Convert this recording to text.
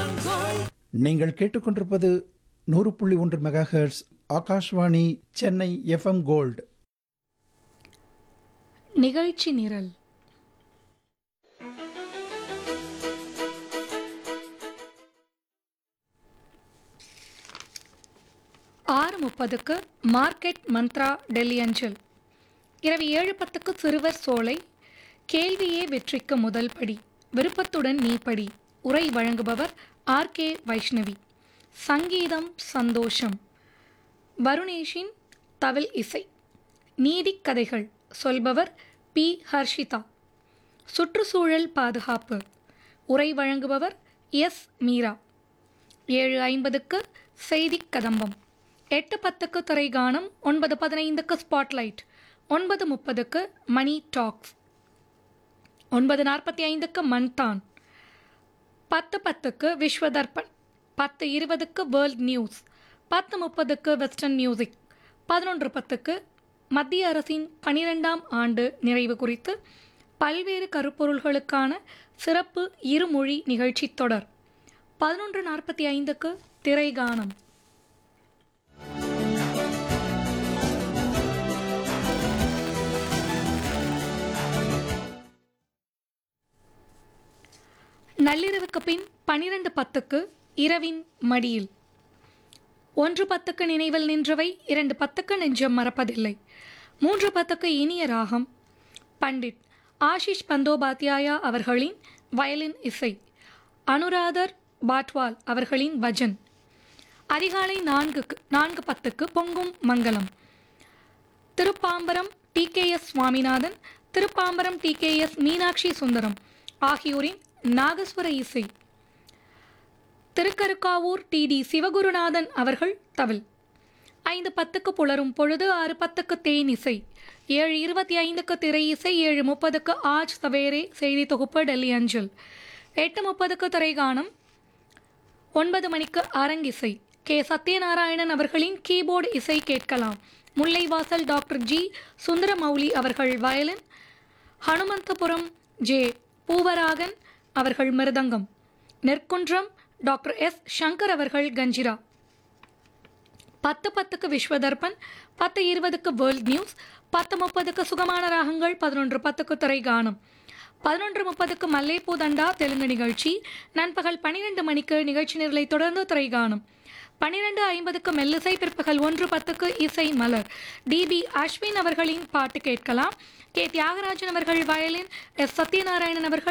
நீங்கள் கேட்டுக்கொண்டிருப்பது நூறு புள்ளி ஒன்று megahertz Akashvani Chennai FM gold நிகழ்ச்சி நிரல் ஆறு முப்பதுக்கு மார்க்கெட் மந்த்ரா டெல்லி அஞ்சல் இரவு ஏழு பத்துக்கு சிறுவர் சோலை கேள்வியே வெற்றிக்கு முதல் படி விருப்பத்துடன் நீ படி உரை வழங்குபவர் ஆர் கே வைஷ்ணவி சங்கீதம் சந்தோஷம் வருணேஷின் தவில் இசை நீதிக் கதைகள் சொல்பவர் பி ஹர்ஷிதா சுற்றுச்சூழல் பாதுகாப்பு உரை வழங்குபவர் எஸ் மீரா ஏழு ஐம்பதுக்கு செய்திக் கதம்பம் எட்டு பத்துக்கு திரைகானம் ஒன்பது பதினைந்துக்கு ஸ்பாட்லைட் ஒன்பது முப்பதுக்கு மணி டாக்ஸ் ஒன்பது நாற்பத்தி ஐந்துக்கு மன்தான் பத்து பத்துக்கு விஸ்வதர்பன் பத்து இருபதுக்கு வேர்ல்ட் நியூஸ் பத்து முப்பதுக்கு வெஸ்டர்ன் மியூசிக் பதினொன்று பத்துக்கு மத்திய அரசின் பனிரெண்டாம் ஆண்டு நிறைவு குறித்து பல்வேறு கருப்பொருள்களுக்கான சிறப்பு இருமொழி நிகழ்ச்சி தொடர் பதினொன்று நாற்பத்தி ஐந்துக்கு திரைகானம் நள்ளிரவுக்கு பின் பனிரெண்டு பத்துக்கு இரவின் மடியில் ஒன்று பத்துக்கு நினைவில் நின்றவை இரண்டு பத்துக்கு நெஞ்சம் மறப்பதில்லை மூன்று பத்துக்கு இனிய ராகம் பண்டிட் ஆஷிஷ் பந்தோபாத்யாயா அவர்களின் வயலின் இசை அனுராதர் பாட்வால் அவர்களின் பஜன் அதிகாலை நான்குக்கு நான்கு பத்துக்கு பொங்கும் மங்களம் Thiruppambaram T K S Swaminathan Thiruppambaram T K S Meenakshi Sundaram ஆகியோரின் நாகஸ்வர இசை திருக்கருக்காவூர் டி டி சிவகுருநாதன் அவர்கள் தவில் ஐந்து பத்துக்கு புலரும் பொழுது ஆறு பத்துக்கு தேன் இசை ஏழு இருபத்தி ஐந்துக்கு திரை இசை ஏழு முப்பதுக்கு ஆஜ் சவேரே செய்தி தொகுப்பு டெல்லி அஞ்சல் எட்டு முப்பதுக்கு திரைகானம் ஒன்பது மணிக்கு அரங்கிசை கே சத்யநாராயணன் அவர்களின் கீபோர்டு இசை கேட்கலாம் முல்லைவாசல் டாக்டர் ஜி சுந்தரமௌலி அவர்கள் வயலின் ஹனுமந்தபுரம் ஜே பூவராகன் அவர்கள் மிருதங்கம் நெற்குன்றம் டாக்டர் எஸ் சங்கர் அவர்கள் கஞ்சிரா பத்து பத்துக்கு விஸ்வதர்பன் பத்து இருபதுக்கு வேர்ல்ட் நியூஸ் பத்து முப்பதுக்கு சுகமான ராகங்கள் பதினொன்று பத்துக்கு திரைகானம் பதினொன்று முப்பதுக்கு மல்லேப்பூ தண்டா தெலுங்கு நிகழ்ச்சி நண்பகல் பன்னிரெண்டு மணிக்கு நிகழ்ச்சி நிரலை தொடர்ந்து திரைகானம் பன்னிரெண்டு ஐம்பதுக்கு மெல்லிசை பிற்பகல் ஒன்று பத்துக்கு இசை மலர் டிபி அஸ்வின் அவர்களின் பாட்டு கேட்கலாம் கே தியாகராஜன் அவர்கள் வயலின் எஸ் சத்யநாராயணன் அவர்கள்